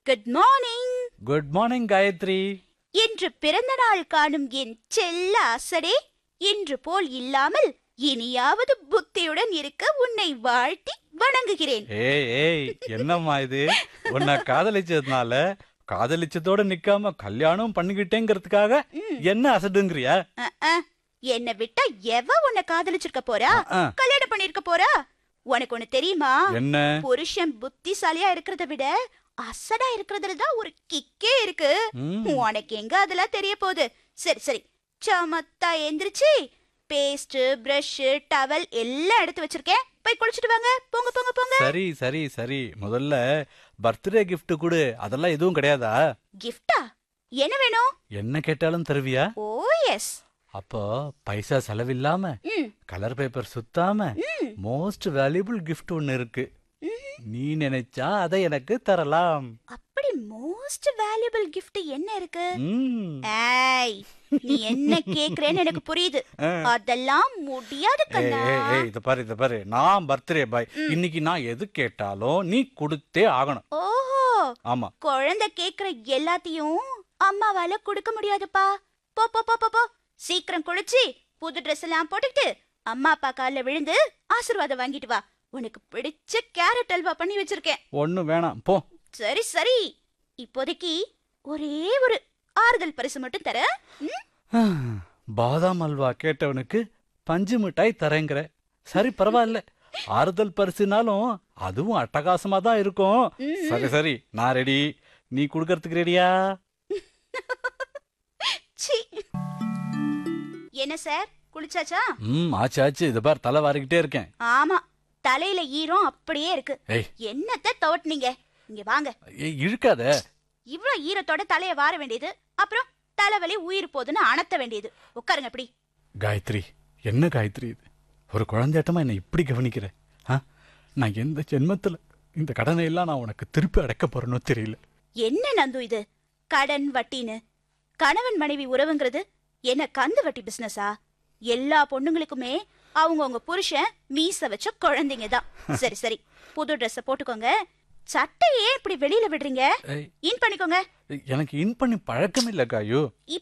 Good morning good morning Gayathri இன்று பிறந்த நாள் காணும் என் செல்ல அசடே இன்று போல் இல்லாமல் இனியாவது புத்தியுடன் இருக்க உன்னை வாழ்த்தி வணங்குகிறேன் ஏய் ஏய் என்னம்மா இது உன்னை காதலிச்சதுனால காதலிச்சதோட நிக்காம கல்யாணம் பண்ணிக்கிட்டேங்கிறதுக்காக என்ன அசடுங்கிறியா அஹ், அஹ். என்னை விட்டா எவ உன்னை காதலிச்சிருக்க போறா அஹ், கல்யாணம் பண்ணிருக்க போறா உனக்கு ஒண்ணு தெரியுமா என்ன புருஷன் புத்திசாலியா இருக்கிறத விட அசடா இருக்கிறதுல தான் ஒரு கிக்கே இருக்கு ம், உனக்கு எங்க அதெல்லாம் தெரிய போகுது சரி சரி சமத்தா எந்திரிச்சு பேஸ்ட் பிரஷ் டவல் எல்லாம் எடுத்து வச்சிருக்கேன் போய் குளிச்சிட்டு வாங்க போங்க போங்க போங்க சரி சரி சரி முதல்ல பர்த்டே gift கொடு அதெல்லாம் எதுவும் கிடையாதா கிஃப்டா என்ன வேணும் என்ன கேட்டாலும் தருவியா ஓ எஸ் அப்போ பைசா செலவில்லாம ம் கலர் பேப்பர் சுத்தாம ம் மோஸ்ட் வேல்யூபிள் gift ஒன்னு இருக்கு நீ நினைச்சா அதை எனக்கு தரலாம் அப்படி மோஸ்ட் வேல்யூபிள் gift என்ன இருக்கு ம், ஏய் நீ என்ன கேக்குறேன்னு எனக்கு புரியுது ஆ. அதெல்லாம் முடியாது ஏய், கண்ணா ஏய், ஏய், இத பாரு இத பாரு நான் பர்த்டே பாய் இன்னைக்கு நான் எது கேட்டாலும் நீ கொடுத்தே ஆகணும் ஓஹோ ஆமா குழந்தை கேக்குற எல்லாத்தையும் அம்மாவால கொடுக்க முடியாதுப்பா போ போ போ போ போ சீக்கிரம் குளிச்சு புது Dress எல்லாம் போட்டுக்கிட்டு அம்மா அப்பா கால்ல விழுந்து ஆசீர்வாதம் வாங்கிட்டு வா உனக்கு பிடிச்ச கேரட் அல்வா பண்ணி வச்சிருக்கேன் ஒண்ணும் வேணாம் போ சரி சரி இப்போதைக்கு ஒரே ஒரு ஆறுதல் பரிசு மட்டும் தர பாதாம் அல்வா கேட்டவனுக்கு பஞ்சு மிட்டாய் தரேங்கிற சரி பரவாயில்ல ஆறுதல் பரிசுனாலும் அதுவும் அட்டகாசமா தான் இருக்கும் சரி சரி நான் ரெடி நீ கொடுக்கறதுக்கு ரெடியா சி என்ன சார் குளிச்சாச்சா ம் ஆச்சு ஆச்சு இத பார் தலை வாரிக்கிட்டே இருக்கேன் ஆமா தலையில ஈரம் அப்படியே இருக்கு ஏய் என்னத்த தவட்டுனீங்க இங்க வாங்க ஏய், இழுக்காத இவ்ளோ ஈரத்தோட தலைய வார வேண்டியது அப்புறம் தலைவலி உயிர் போதுன்னு அணத்த வேண்டியது உட்காருங்க அப்படி காயத்ரி என்ன காயத்ரி இது ஒரு குழந்தையாட்டமா என்னை இப்படி கவனிக்கிற ஆ நான் எந்த ஜென்மத்துல இந்த கடனை எல்லாம் நான் உனக்கு திருப்பி அடைக்க போறேனோ தெரியல என்ன நந்து இது கடன் வட்டின்னு கணவன் மனைவி உறவுங்கிறது என்ன கந்து வட்டி பிசினஸா எல்லா பொண்ணுங்களுக்குமே அவங்கவங்க புருஷன் மீச வச்ச குழந்தைங்க தான் சரி சரி புது Dress போட்டுக்கோங்க சட்டையே இப்படி வெளியில விடுறீங்க ஏய், இன் பண்ணிக்கோங்க எனக்கு இன் பண்ணி பழக்கம் இல்ல காயு